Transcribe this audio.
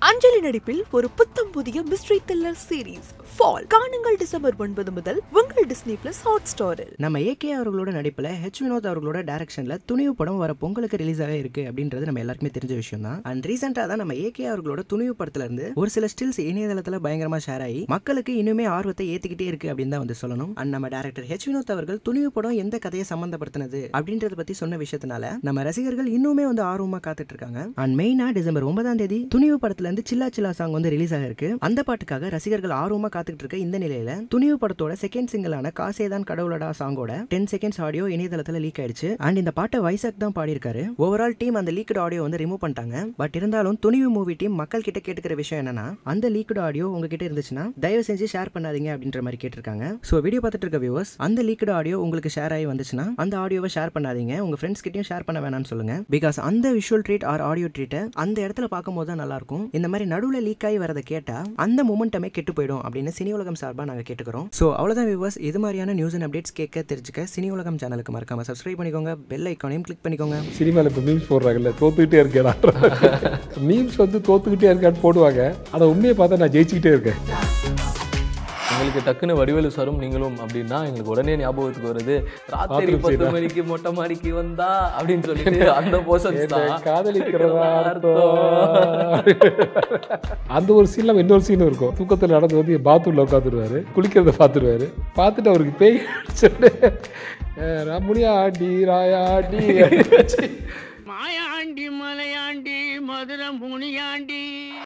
அஞ்சலி நடிப்பில் ஒரு புத்தம் புதிய மிஸ்ட்ரி த்ரில்லர் சீரீஸ் ஃபால் காணுங்கள் டிசம்பர் ஒன்பது முதல் உங்கள் டிஸ்னி பிளஸ் ஹாட் ஸ்டாரில் நம்ம ஏகே அவர்களோட நடிப்பில் ஹெச் வினோத் அவர்களோட டைரக்ஷனில் துணிவு படம் வர பொங்கலுக்கு ரிலீஸ் ஆக இருக்கு அப்படின்றது நம்ம எல்லாருக்குமே தெரிஞ்ச விஷயம் தான் அண்ட் ரீசெண்டாக தான் நம்ம ஏகே அவர்களோட துணிவு படத்துல இருந்து ஒரு சில ஸ்டில்ஸ் இணையதளத்தில் பயங்கரமா ஷேர் ஆகி மக்களுக்கு இன்னுமே ஆர்வத்தை ஏத்திக்கிட்டே இருக்கு அப்படின்னு தான் வந்து சொல்லணும் அண்ட் நம்ம டேரக்டர் ஹெச் வினோத் அவர்கள் துணிவு படம் எந்த கதையை சம்பந்தப்படுத்தினது அப்படின்றத பத்தி சொன்ன விஷயத்தினால நம்ம ரசிகர்கள் இன்னுமே வந்து ஆர்வமா காத்துட்டு இருக்காங்க அண்ட் மெயினா டிசம்பர் ஒன்பதாம் தேதி துணிவு படத்துல இருந்து சில்லா சில்லா சாங் வந்து ரிலீஸ் ஆகிருக்கு அந்த பாட்டுக்காக ரசிகர்கள் ஆர்வமா காத்துக்கிட்டு இருக்க இந்த நிலையில துணிவு படத்தோட செகண்ட் சிங்கிளான காசேதான் கடவுளடா சாங்கோட டென் செகண்ட்ஸ் ஆடியோ இணையதளத்துல லீக் ஆயிடுச்சு அண்ட் இந்த பாட்டை வைசாக் தான் பாடியிருக்காரு ஓவரால் டீம் அந்த லீக்டு ஆடியோ வந்து ரிமூவ் பண்ணிட்டாங்க பட் இருந்தாலும் துணிவு மூவி டீம் மக்கள் கிட்ட கேட்டுக்கிற விஷயம் என்னன்னா அந்த லீக்டு ஆடியோ உங்ககிட்ட இருந்துச்சுன்னா தயவு செஞ்சு ஷேர் பண்ணாதீங்க அப்படின்ற மாதிரி கேட்டிருக்காங்க ஸோ வீடியோ பார்த்துட்டு இருக்க வியூவர்ஸ் அந்த லீக்டு ஆடியோ உங்களுக்கு ஷேர் ஆகி வந்துச்சுன்னா அந்த ஆடியோவை ஷேர் பண்ணாதீங்க உங்க ஃப்ரெண்ட்ஸ் கிட்டயும் ஷேர் பண்ண வேணாம்னு சொல்லுங்க பிகாஸ் அந்த விஷுவல் ட்ரீட் ஆர் ஆடியோ ட்ரீட்டை அந்த இடத்துல பார்க்கும்போது தான் நல்லா இருக்கும் இந்த மாதிரி நடுவில் லீக் ஆகி வரதை கேட்டா அந்த மொமெண்டமே கெட்டு போயிடும் அப்படின்னு சினி உலகம் சார்பாக நாங்கள் கேட்டுக்கிறோம் ஸோ அவ்வளோதான் வியூவர்ஸ் இது மாதிரியான நியூஸ் அண்ட் அப்டேட்ஸ் கேட்க தெரிஞ்சுக்க சினி உலகம் சேனலுக்கு மறக்காம சப்ஸ்கிரைப் பண்ணிக்கோங்க பெல் ஐக்கானையும் கிளிக் பண்ணிக்கோங்க சினிமாவில் இப்போ மீம்ஸ் போடுறாங்கல்ல தோத்துக்கிட்டே இருக்கேன் மீம்ஸ் வந்து தோத்துக்கிட்டே இருக்கான்னு போடுவாங்க ஆனால் உண்மையை பார்த்தா நான் ஜெயிச்சுக்கிட்டே இருக்கேன் எங்களுக்கு டக்குன்னு வடிவேலு சாரும் நீங்களும் அப்படின்னா எங்களுக்கு உடனே ஞாபகத்துக்கு வருது ராத்திரி ராத்திரி பத்து செய்தா. மணிக்கு மொட்டை மாடிக்கு வந்தா அப்படின்னு சொல்லிட்டு அந்த போர்ஷன்ஸ் என்னை தான் காதலிக்கிறதா அர்த்தம். அர்த்தம் அந்த ஒரு சீன்ல இன்னொரு சீன் இருக்கும் தூக்கத்தில் நடந்து வந்து பாத்ரூம்ல உட்காந்துருவாரு குளிக்கிறத பார்த்துருவாரு பார்த்துட்டு அவருக்கு பேய் சொல்லு ரமுனியாண்டி ராயாண்டி மாயாண்டி மலையாண்டி மதுரை முனியாண்டி